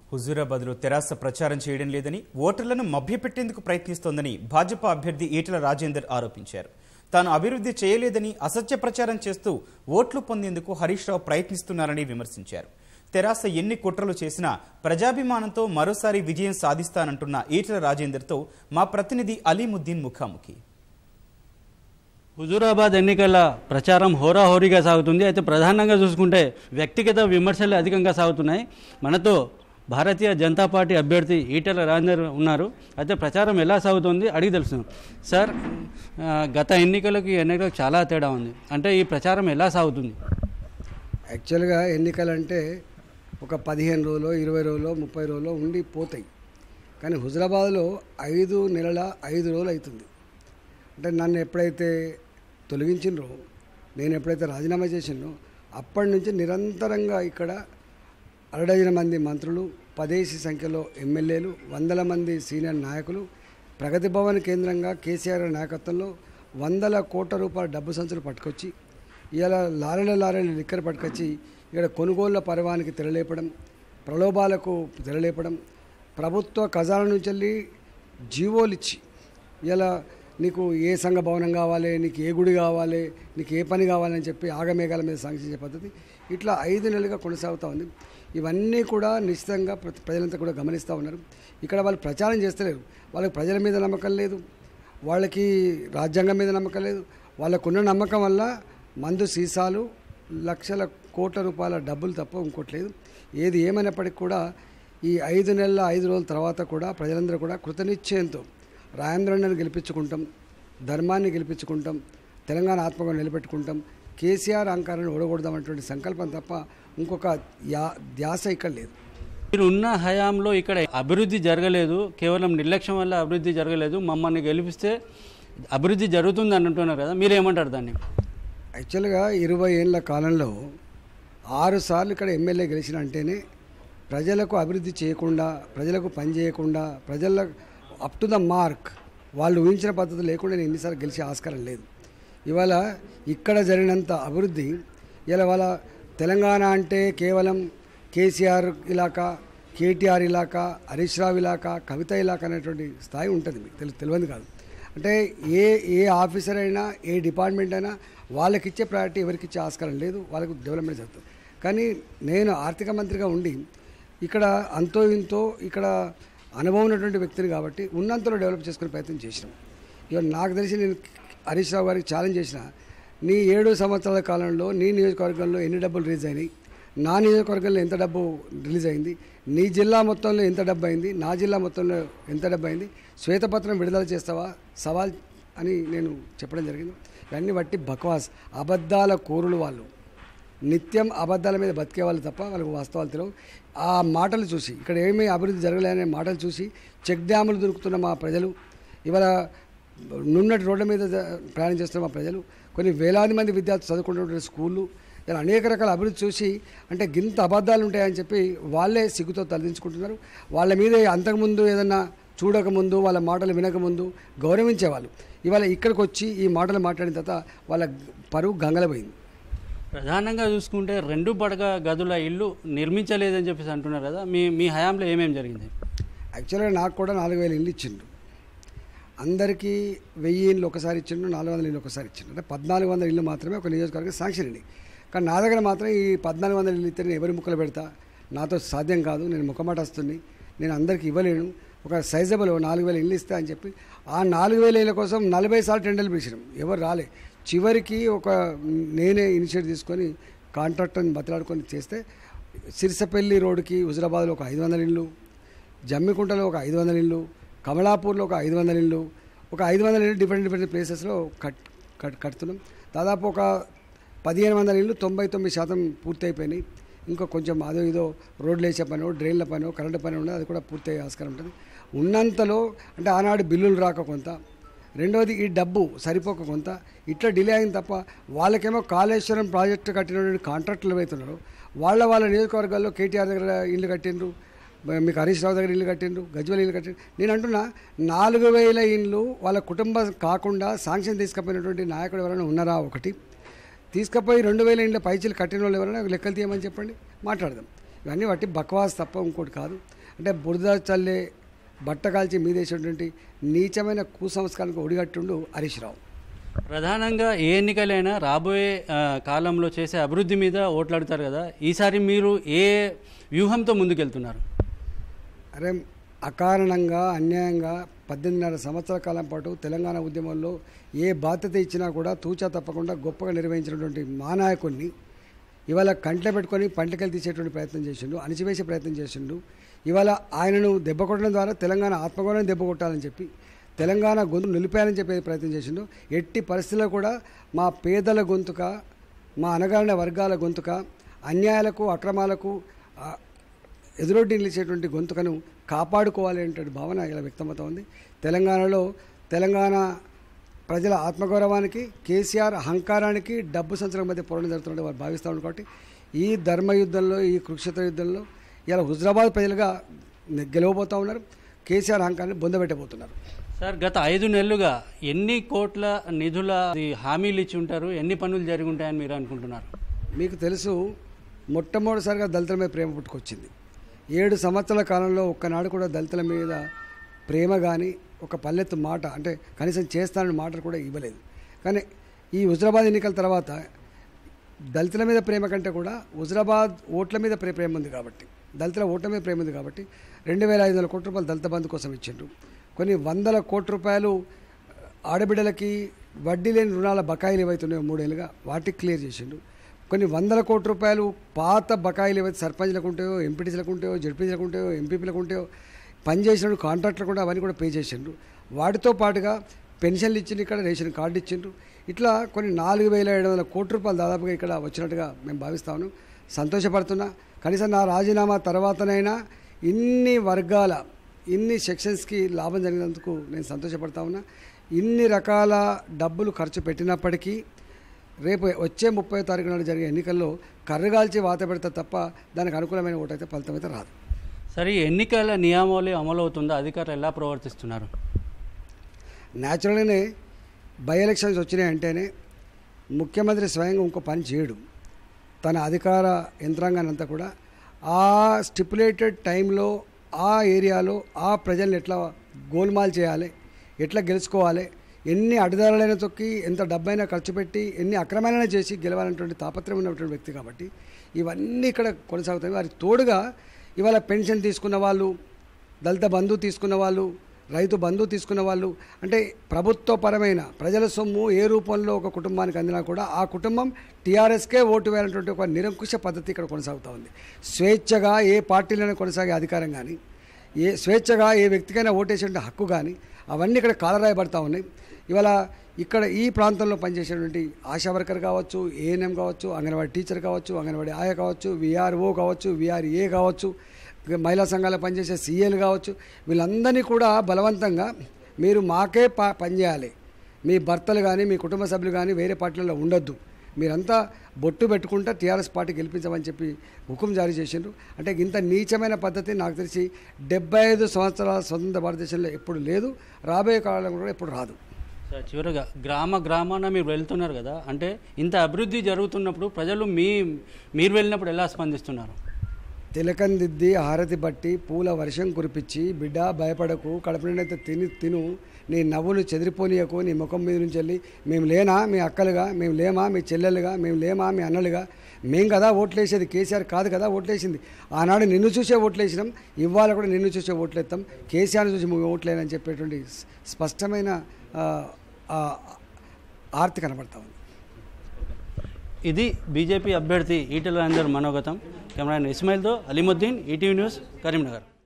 హుజూరాబాద్లో తెరాస ప్రచారం చేయడం లేదని ఓటర్లను మభ్యపెట్టేందుకు ప్రయత్నిస్తోందని భాజపా అభ్యర్థి ఈటల రాజేందర్ ఆరోపించారు తాను అభివృద్ధి చేయలేదని అసత్య ప్రచారం చేస్తూ ఓట్లు పొందేందుకు హరీష్ రావు ప్రయత్నిస్తున్నారని విమర్శించారు తెరాస ఎన్ని కుట్రలు చేసినా ప్రజాభిమానంతో మరోసారి విజయం సాధిస్తానంటున్న ఈటల రాజేందర్తో మా ప్రతినిధి అలీముద్దీన్ ముఖాముఖి హుజూరాబాద్ ఎన్నికల ప్రచారం హోరాహోరీగా సాగుతుంది అయితే ప్రధానంగా చూసుకుంటే వ్యక్తిగత విమర్శలు అధికంగా సాగుతున్నాయి మనతో భారతీయ జనతా పార్టీ అభ్యర్థి ఈటెల రాజేందర్ ఉన్నారు అయితే ప్రచారం ఎలా సాగుతుంది అడిగి తెలుసు సార్ ఆ, గత ఎన్నికలకు ఈ ఎన్నికలకు చాలా తేడా ఉంది అంటే ఈ ప్రచారం ఎలా సాగుతుంది యాక్చువల్గా ఎన్నికలంటే ఒక పదిహేను రోజులు ఇరవై రోజులు ముప్పై రోజులు ఉండి పోతాయి కానీ హుజరాబాద్లో ఐదు నెలల ఐదు రోజులు అవుతుంది అంటే నన్ను ఎప్పుడైతే తొలగించినరో నేను ఎప్పుడైతే రాజీనామా చేసినో అప్పటి నుంచి నిరంతరంగా ఇక్కడ అరడజన మంది మంత్రులు పదేసి సంఖ్యలో ఎమ్మెల్యేలు వందల మంది సీనియర్ నాయకులు ప్రగతి భవన్ కేంద్రంగా కేసీఆర్ నాయకత్వంలో వందల కోట్ల రూపాయల డబ్బు సంచులు పట్టుకొచ్చి ఇలా లారీల లారీల లిక్కర్ పట్టుకొచ్చి ఇక్కడ కొనుగోళ్ల పర్వానికి తెరలేపడం ప్రలోభాలకు తెరలేపడం ప్రభుత్వ ఖజానా నుంచి వెళ్ళి జీవోలు ఇచ్చి ఇలా నీకు ఏ సంఘ భవనం కావాలి నీకు ఏ గుడి కావాలి నీకు ఏ పని కావాలని చెప్పి ఆగమేఘాల మీద సాంక్షించే పద్ధతి ఇట్లా ఐదు నెలలుగా కొనసాగుతూ ఉంది ఇవన్నీ కూడా నిశ్చితంగా ప్ర- ప్రజలంతా కూడా గమనిస్తూ ఉన్నారు ఇక్కడ వాళ్ళు ప్రచారం చేస్తలేరు వాళ్ళకి ప్రజల మీద నమ్మకం లేదు వాళ్ళకి రాజ్యాంగం మీద నమ్మకం లేదు వాళ్ళకున్న నమ్మకం వల్ల మందు సీసాలు లక్షల కోట్ల రూపాయల డబ్బులు తప్ప ఇంకోటి లేదు ఏది ఏమైనప్పటికీ కూడా ఈ ఐదు నెలల ఐదు రోజుల తర్వాత కూడా ప్రజలందరూ కూడా కృతనిశ్చయంతో రాజేంద్రన్నను గెలిపించుకుంటాం ధర్మాన్ని గెలిపించుకుంటాం తెలంగాణ ఆత్మగౌరవం నిలబెట్టుకుంటాం కేసీఆర్ అహంకారాన్ని ఓడగొడదామనేటువంటి సంకల్పం తప్ప ఇంకొక యా ధ్యాస ఇక్కడ లేదు మీరు ఉన్న హయాంలో ఇక్కడ అభివృద్ధి జరగలేదు కేవలం నిర్లక్ష్యం వల్ల అభివృద్ధి జరగలేదు మమ్మల్ని గెలిపిస్తే అభివృద్ధి జరుగుతుంది అని అంటున్నారు కదా మీరు ఏమంటారు దాన్ని యాక్చువల్గా ఇరవై ఏళ్ళ కాలంలో ఆరు సార్లు ఇక్కడ ఎమ్మెల్యే గెలిచిన అంటేనే ప్రజలకు అభివృద్ధి చేయకుండా ప్రజలకు పని చేయకుండా ప్రజల అప్ టు ద మార్క్ వాళ్ళు ఊహించిన పద్ధతి లేకుండా నేను ఎన్నిసార్లు గెలిచే ఆస్కారం లేదు ఇవాళ ఇక్కడ జరిగినంత అభివృద్ధి ఇలా వాళ్ళ తెలంగాణ అంటే కేవలం కేసీఆర్ ఇలాకా కేటీఆర్ ఇలాకా హరీష్ రావు ఇలాకా కవిత ఇలాకా అనేటువంటి స్థాయి ఉంటుంది మీకు తెలు తెలియదు కాదు అంటే ఏ ఏ ఆఫీసర్ అయినా ఏ డిపార్ట్మెంట్ అయినా వాళ్ళకి ఇచ్చే ప్రయారిటీ ఎవరికి ఇచ్చే ఆస్కారం లేదు వాళ్ళకు డెవలప్మెంట్ జరుగుతుంది కానీ నేను ఆర్థిక మంత్రిగా ఉండి ఇక్కడ అంతో ఇంతో ఇక్కడ అనుభవం ఉన్నటువంటి వ్యక్తిని కాబట్టి ఉన్నంతలో డెవలప్ చేసుకునే ప్రయత్నం చేసినాం ఇవాళ నాకు తెలిసి నేను హరీష్ రావు గారికి ఛాలెంజ్ చేసిన నీ ఏడు సంవత్సరాల కాలంలో నీ నియోజకవర్గంలో ఎన్ని డబ్బులు రిలీజ్ అయినాయి నా నియోజకవర్గంలో ఎంత డబ్బు రిలీజ్ అయింది నీ జిల్లా మొత్తంలో ఎంత డబ్బు అయింది నా జిల్లా మొత్తంలో ఎంత డబ్బు అయింది శ్వేతపత్రం విడుదల చేస్తావా సవాల్ అని నేను చెప్పడం జరిగింది ఇవన్నీ బట్టి బక్వాస్ అబద్ధాల కోరులు వాళ్ళు నిత్యం అబద్ధాల మీద బతికే వాళ్ళు తప్ప వాళ్ళకి వాస్తవాలు తెలియవు ఆ మాటలు చూసి ఇక్కడ ఏమీ అభివృద్ధి జరగలేదనే మాటలు చూసి చెక్ డ్యాములు దొరుకుతున్న మా ప్రజలు ఇవాళ నున్నటి రోడ్ల మీద జ- ప్రయాణం చేస్తున్న మా ప్రజలు కొన్ని వేలాది మంది విద్యార్థులు చదువుకుంటున్న స్కూళ్ళు ఇలా అనేక రకాల అభివృద్ధి చూసి అంటే గింత అబద్ధాలు ఉంటాయని చెప్పి వాళ్ళే సిగ్గుతో తలదించుకుంటున్నారు వాళ్ళ మీద అంతకుముందు ఏదన్నా చూడకముందు వాళ్ళ మాటలు వినకముందు గౌరవించేవాళ్ళు ఇవాళ ఇక్కడికి వచ్చి ఈ మాటలు మాట్లాడిన తర్వాత వాళ్ళ పరువు గంగలపోయింది ప్రధానంగా చూసుకుంటే రెండు పడక గదుల ఇల్లు నిర్మించలేదని చెప్పేసి అంటున్నారు కదా మీ మీ హయాంలో ఏమేమి జరిగింది యాక్చువల్గా నాకు కూడా నాలుగు వేల ఇల్లు ఇచ్చిండు అందరికీ వెయ్యి ఇల్లు ఒకసారి ఇచ్చిండు నాలుగు వందల ఇల్లు ఒకసారి ఇచ్చిండు అంటే పద్నాలుగు వందల ఇల్లు మాత్రమే ఒక నియోజకవర్గం శాంక్షన్ అయినాయి కానీ నా దగ్గర మాత్రం ఈ పద్నాలుగు వందల ఇల్లు ఇస్తే నేను ఎవరి ముక్కలు పెడతా నాతో సాధ్యం కాదు నేను ముఖమాట వస్తుంది నేను అందరికీ ఇవ్వలేను ఒక సైజబుల్ నాలుగు వేల ఇల్లు ఇస్తా అని చెప్పి ఆ నాలుగు వేల ఇళ్ళ కోసం నలభై సార్లు టెండర్లు పిలిచినాం ఎవరు రాలే చివరికి ఒక నేనే ఇనిషియేటివ్ తీసుకొని కాంట్రాక్టర్ని బతిలాడుకొని చేస్తే సిరిసపల్లి రోడ్డుకి హుజరాబాద్లో ఒక ఐదు వందల ఇల్లు జమ్మికుంటలో ఒక ఐదు వందల ఇల్లు కమలాపూర్లో ఒక ఐదు వందల ఇల్లు ఒక ఐదు వందల ఇల్లు డిఫరెంట్ డిఫరెంట్ ప్లేసెస్లో కట్ కట్ కడుతున్నాం దాదాపు ఒక పదిహేను వందల ఇల్లు తొంభై తొమ్మిది శాతం పూర్తి అయిపోయినాయి ఇంకా కొంచెం అదో ఇదో రోడ్లు వేసే పనో డ్రైన్ల పనో కరెంటు పని ఉండదు అది కూడా పూర్తి అయ్యే ఆస్కారం ఉంటుంది ఉన్నంతలో అంటే ఆనాడు బిల్లులు రాక కొంత రెండవది ఈ డబ్బు సరిపోక కొంత ఇట్లా డిలే అయింది తప్ప వాళ్ళకేమో కాళేశ్వరం ప్రాజెక్టు కట్టినటువంటి కాంట్రాక్టులు అవుతున్నారు వాళ్ళ వాళ్ళ నియోజకవర్గాల్లో కేటీఆర్ దగ్గర ఇల్లు కట్టిండ్రు మీకు హరీష్ రావు దగ్గర ఇల్లు కట్టిండ్రు గజ్వల్ ఇల్లు కట్టిండ్రు నేను అంటున్నా నాలుగు వేల ఇండ్లు వాళ్ళ కుటుంబం కాకుండా శాంక్షన్ తీసుకుపోయినటువంటి నాయకుడు ఎవరైనా ఉన్నారా ఒకటి తీసుకుపోయి రెండు వేల ఇండ్ల పైచీలు కట్టిన వాళ్ళు ఎవరైనా లెక్కలు తీయమని చెప్పండి మాట్లాడదాం ఇవన్నీ బట్టి బక్వాస్ తప్ప ఇంకోటి కాదు అంటే బురద చల్లే బట్ట కాల్చి మీదేసేటువంటి నీచమైన కుసంస్కారానికి ఒడిగట్టుండు హరీష్ రావు ప్రధానంగా ఏ ఎన్నికలైనా రాబోయే ఆ, కాలంలో చేసే అభివృద్ధి మీద ఓట్లాడతారు కదా ఈసారి మీరు ఏ వ్యూహంతో ముందుకెళ్తున్నారు అరే అకారణంగా అన్యాయంగా పద్దెనిమిదిన్నర సంవత్సరాల కాలం పాటు తెలంగాణ ఉద్యమంలో ఏ బాధ్యత ఇచ్చినా కూడా తూచా తప్పకుండా గొప్పగా నిర్వహించినటువంటి మా నాయకుడిని ఇవాళ కంట్లో పెట్టుకొని పంటకెళ్ళి తీసేటువంటి ప్రయత్నం చేసిండు అణిచివేసే ప్రయత్నం చేసిండు ఇవాళ ఆయనను దెబ్బ కొట్టడం ద్వారా తెలంగాణ ఆత్మగౌరవం దెబ్బ కొట్టాలని చెప్పి తెలంగాణ గొంతు నిలిపేయాలని చెప్పే ప్రయత్నం చేసిండు ఎట్టి పరిస్థితుల్లో కూడా మా పేదల గొంతుక మా అనగారిన వర్గాల గొంతుక అన్యాయాలకు అక్రమాలకు ఆ, ఎదురొడ్డి నిలిచేటువంటి గొంతుకను కాపాడుకోవాలి అనేటువంటి భావన ఇలా వ్యక్తమవుతా ఉంది తెలంగాణలో తెలంగాణ ప్రజల ఆత్మగౌరవానికి కేసీఆర్ అహంకారానికి డబ్బు సంచలనం మధ్య పోరాటం జరుగుతుంటే వారు భావిస్తూ ఉన్నారు కాబట్టి ఈ ధర్మ యుద్ధంలో ఈ కురుక్షేత్ర యుద్ధంలో ఇలా హుజరాబాద్ ప్రజలుగా గెలవబోతూ ఉన్నారు కేసీఆర్ అహంకారాన్ని బొందబెట్టబోతున్నారు సార్ గత ఐదు నెలలుగా ఎన్ని కోట్ల నిధుల ఈ హామీలు ఇచ్చి ఉంటారు ఎన్ని పనులు జరిగి ఉంటాయని మీరు అనుకుంటున్నారు మీకు తెలుసు మొట్టమొదటిసారిగా దళితుల మీద ప్రేమ పుట్టుకొచ్చింది ఏడు సంవత్సరాల కాలంలో ఒక్కనాడు కూడా దళితుల మీద ప్రేమ కానీ ఒక పల్లెత్తు మాట అంటే కనీసం చేస్తానని మాటలు కూడా ఇవ్వలేదు కానీ ఈ హుజరాబాద్ ఎన్నికల తర్వాత దళితుల మీద ప్రేమ కంటే కూడా హుజరాబాద్ ఓట్ల మీద ప్రే ప్రేమ ఉంది కాబట్టి దళితుల ఓట్ల మీద ప్రేమ ఉంది కాబట్టి రెండు వేల ఐదు వందల కోట్ల రూపాయలు దళిత బంధు కోసం ఇచ్చిండ్రు కొన్ని వందల కోట్ల రూపాయలు ఆడబిడ్డలకి వడ్డీ లేని రుణాల బకాయిలు ఏవైతున్నాయో మూడేళ్ళుగా వాటికి క్లియర్ చేసిండు కొన్ని వందల కోట్ల రూపాయలు పాత బకాయిలు ఏవైతే సర్పంచ్లకు ఉంటాయో ఎంపీటీసీలకు ఉంటాయో జడ్పీసీలకు ఉంటాయో ఎంపీపీలకు ఉంటాయో పనిచేసిన కాంట్రాక్టులు కూడా అవన్నీ కూడా పే చేసిండ్రు వాటితో పాటుగా పెన్షన్లు ఇచ్చిండ్రు ఇక్కడ రేషన్ కార్డు ఇచ్చిండ్రు ఇట్లా కొన్ని నాలుగు వేల ఏడు వందల కోట్ల రూపాయలు దాదాపుగా ఇక్కడ వచ్చినట్టుగా మేము భావిస్తాను సంతోషపడుతున్నా కనీసం నా రాజీనామా తర్వాతనైనా ఇన్ని వర్గాల ఇన్ని సెక్షన్స్కి లాభం జరిగినందుకు నేను సంతోషపడతా ఉన్నా ఇన్ని రకాల డబ్బులు ఖర్చు పెట్టినప్పటికీ రేపు వచ్చే ముప్పై తారీఖు నాడు జరిగే ఎన్నికల్లో కర్రగాల్చి వాత పెడతా తప్ప దానికి అనుకూలమైన ఓటు అయితే ఫలితం అయితే రాదు సరే ఈ ఎన్నికల నియామావళి అమలు అవుతుందో అధికారులు ఎలా ప్రవర్తిస్తున్నారు న్యాచురల్గానే బై ఎలక్షన్స్ వచ్చినాయి అంటేనే ముఖ్యమంత్రి స్వయంగా ఇంకో పని చేయడు తన అధికార యంత్రాంగాన్ని అంతా కూడా ఆ స్టిపులేటెడ్ టైంలో ఆ ఏరియాలో ఆ ప్రజల్ని ఎట్లా గోల్మాల్ చేయాలి ఎట్లా గెలుచుకోవాలి ఎన్ని అడ్డదారులైన తొక్కి ఎంత డబ్బైనా ఖర్చు పెట్టి ఎన్ని అక్రమాలైనా చేసి గెలవాలనేటువంటి తాపత్రయం ఉన్నటువంటి వ్యక్తి కాబట్టి ఇవన్నీ ఇక్కడ కొనసాగుతాయి వారికి తోడుగా ఇవాళ పెన్షన్ తీసుకున్న వాళ్ళు దళిత బంధు తీసుకున్న వాళ్ళు రైతు బంధు తీసుకున్న వాళ్ళు అంటే ప్రభుత్వపరమైన ప్రజల సొమ్ము ఏ రూపంలో ఒక కుటుంబానికి అందినా కూడా ఆ కుటుంబం టీఆర్ఎస్కే ఓటు వేయాలన్నటువంటి ఒక నిరంకుశ పద్ధతి ఇక్కడ కొనసాగుతూ ఉంది స్వేచ్ఛగా ఏ పార్టీలోనే కొనసాగే అధికారం కానీ ఏ స్వేచ్ఛగా ఏ వ్యక్తికైనా ఓటేసే హక్కు కానీ అవన్నీ ఇక్కడ కాలరాయబడతా ఉన్నాయి ఇవాళ ఇక్కడ ఈ ప్రాంతంలో పనిచేసేటువంటి ఆశా వర్కర్ కావచ్చు ఏఎన్ఎం కావచ్చు అంగన్వాడీ టీచర్ కావచ్చు అంగన్వాడీ ఆయ కావచ్చు విఆర్ఓ కావచ్చు విఆర్ఏ కావచ్చు మహిళా సంఘాలు పనిచేసే సీఏలు కావచ్చు వీళ్ళందరినీ కూడా బలవంతంగా మీరు మాకే ప పనిచేయాలి మీ భర్తలు కానీ మీ కుటుంబ సభ్యులు కానీ వేరే పార్టీలలో ఉండొద్దు మీరంతా బొట్టు పెట్టుకుంటా టీఆర్ఎస్ పార్టీ గెలిపించమని చెప్పి హుకుం జారీ చేసిండ్రు అంటే ఇంత నీచమైన పద్ధతి నాకు తెలిసి డెబ్బై ఐదు సంవత్సరాల స్వతంత్ర భారతదేశంలో ఎప్పుడు లేదు రాబోయే కాలంలో కూడా ఎప్పుడు రాదు సార్ చివరగా గ్రామ గ్రామాన మీరు వెళ్తున్నారు కదా అంటే ఇంత అభివృద్ధి జరుగుతున్నప్పుడు ప్రజలు మీ మీరు వెళ్ళినప్పుడు ఎలా స్పందిస్తున్నారు తిలకం దిద్ది హారతి బట్టి పూల వర్షం కురిపించి బిడ్డ భయపడకు కడుపు నిండైతే తిని తిను నీ నవ్వులు చెదిరిపోనీయకు నీ ముఖం మీద నుంచి వెళ్ళి మేము లేనా మీ అక్కలుగా మేము లేమా మీ చెల్లెలుగా మేము లేమా మీ అన్నలుగా మేం కదా ఓట్లేసేది కేసీఆర్ కాదు కదా ఓట్లేసింది ఆనాడు నిన్ను చూసే ఓట్లేసినాం ఇవాళ కూడా నిన్ను చూసే ఓట్లేస్తాం కేసీఆర్ని చూసి మేము ఓట్లేనని చెప్పేటువంటి స్పష్టమైన ఆ, ఆ, ఆర్తి కనబడతా ఉంది ఇది బీజేపీ అభ్యర్థి ఈటెల రాజేందర్ మనోగతం కెమెరా ఇస్మాయిల్తో అలీముద్దీన్ ఈటీవీ న్యూస్ కరీంనగర్